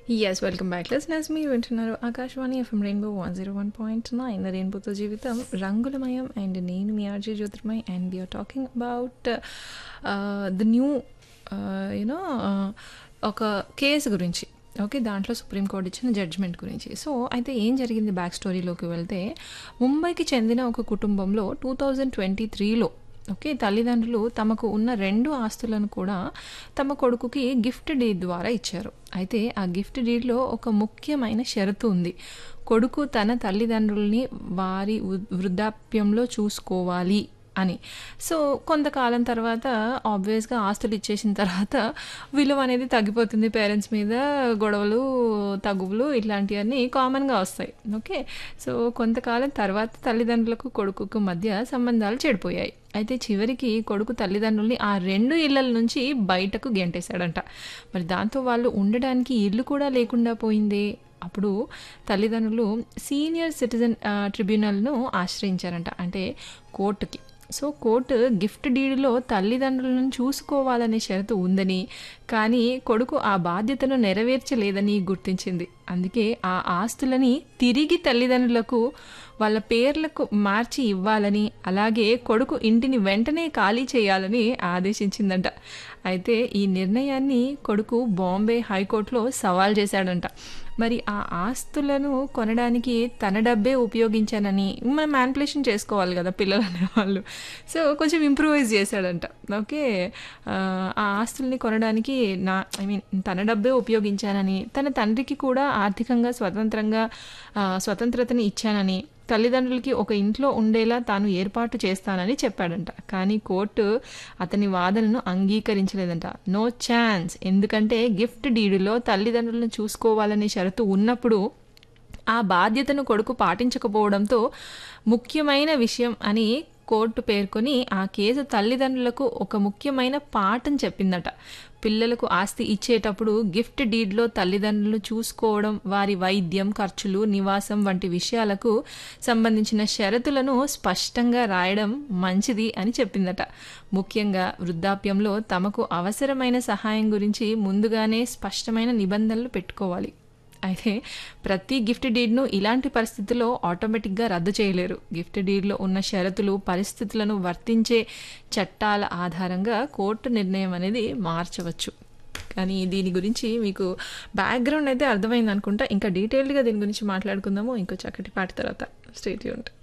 yes welcome back listeners మీరు వింటున్నారు ఆకాశవాణి FM rainbow one zero one point nine రెయిన్బోతో జీవితం రంగులమయం అండ్ నేను మీ RJ Jyotirmay and we're talking about the new you know ఒక కేసు గురించి ఓకే దాంట్లో సుప్రీంకోర్టు ఇచ్చిన జడ్జ్మెంట్ గురించి సో అయితే ఏం జరిగింది బ్యాక్ స్టోరీలోకి వెళ్తే ముంబైకి చెందిన ఒక కుటుంబంలో టూ థౌజండ్ ట్వంటీ త్రీలో ఓకే తల్లిదండ్రులు తమకు ఉన్న రెండు ఆస్తులను కూడా తమ కొడుకుకి గిఫ్ట్ డీడ్ ద్వారా ఇచ్చారు అయితే ఆ గిఫ్ట్ డీడ్లో ఒక ముఖ్యమైన షరతు ఉంది కొడుకు తన తల్లిదండ్రుల్ని వారి వృద్ధాప్యంలో చూసుకోవాలి అని సో కొంతకాలం తర్వాత ఆబ్వియస్గా ఆస్తులు ఇచ్చేసిన తర్వాత విలువ అనేది తగ్గిపోతుంది పేరెంట్స్ మీద గొడవలు తగువులు ఇట్లాంటివన్నీ కామన్గా వస్తాయి ఓకే సో కొంతకాలం తర్వాత తల్లిదండ్రులకు కొడుకుకు మధ్య సంబంధాలు చెడిపోయాయి అయితే చివరికి కొడుకు తల్లిదండ్రుల్ని ఆ రెండు ఇళ్ల నుంచి బయటకు గెంటేశాడంట మరి దాంతో వాళ్ళు ఉండడానికి ఇల్లు కూడా లేకుండా పోయింది అప్పుడు తల్లిదండ్రులు సీనియర్ సిటిజన్ ట్రిబ్యునల్ను ఆశ్రయించారంట అంటే కోర్టుకి సో కోర్టు గిఫ్ట్ డీడ్లో తల్లిదండ్రులను చూసుకోవాలనే షరతు ఉందని కానీ కొడుకు ఆ బాధ్యతను నెరవేర్చలేదని గుర్తించింది అందుకే ఆ ఆస్తులని తిరిగి తల్లిదండ్రులకు వాళ్ళ పేర్లకు మార్చి ఇవ్వాలని అలాగే కొడుకు ఇంటిని వెంటనే ఖాళీ చేయాలని ఆదేశించిందంట అయితే ఈ నిర్ణయాన్ని కొడుకు బాంబే హైకోర్టులో సవాల్ చేశాడంట మరి ఆ ఆస్తులను కొనడానికి తన డబ్బే ఉపయోగించానని మనం మ్యాన్పులేషన్ చేసుకోవాలి కదా పిల్లలు అనేవాళ్ళు సో కొంచెం ఇంప్రూవైజ్ చేశాడంట ఓకే ఆ ఆస్తుల్ని కొనడానికి నా ఐ మీన్ తన డబ్బే ఉపయోగించానని తన తండ్రికి కూడా ఆర్థికంగా స్వతంత్రంగా స్వతంత్రతని ఇచ్చానని తల్లిదండ్రులకి ఒక ఇంట్లో ఉండేలా తాను ఏర్పాటు చేస్తానని చెప్పాడంట కానీ కోర్టు అతని వాదనను అంగీకరించలేదంట నో ఛాన్స్ ఎందుకంటే గిఫ్ట్ డీడులో తల్లిదండ్రులను చూసుకోవాలనే షరతు ఉన్నప్పుడు ఆ బాధ్యతను కొడుకు పాటించకపోవడంతో ముఖ్యమైన విషయం అని కోర్టు పేర్కొని ఆ కేసు తల్లిదండ్రులకు ఒక ముఖ్యమైన పాఠం చెప్పిందట పిల్లలకు ఆస్తి ఇచ్చేటప్పుడు గిఫ్ట్ డీడ్లో తల్లిదండ్రులు చూసుకోవడం వారి వైద్యం ఖర్చులు నివాసం వంటి విషయాలకు సంబంధించిన షరతులను స్పష్టంగా రాయడం మంచిది అని చెప్పిందట ముఖ్యంగా వృద్ధాప్యంలో తమకు అవసరమైన సహాయం గురించి ముందుగానే స్పష్టమైన నిబంధనలు పెట్టుకోవాలి అయితే ప్రతి గిఫ్ట్ డీడ్ను ఇలాంటి పరిస్థితుల్లో ఆటోమేటిక్గా రద్దు చేయలేరు గిఫ్ట్ డీడ్లో ఉన్న షరతులు పరిస్థితులను వర్తించే చట్టాల ఆధారంగా కోర్టు నిర్ణయం అనేది మార్చవచ్చు కానీ దీని గురించి మీకు బ్యాక్గ్రౌండ్ అయితే అర్థమైంది అనుకుంటా ఇంకా డీటెయిల్డ్గా దీని గురించి మాట్లాడుకుందాము ఇంకో చక్కటి పాట తర్వాత స్టేట్ యూనిట్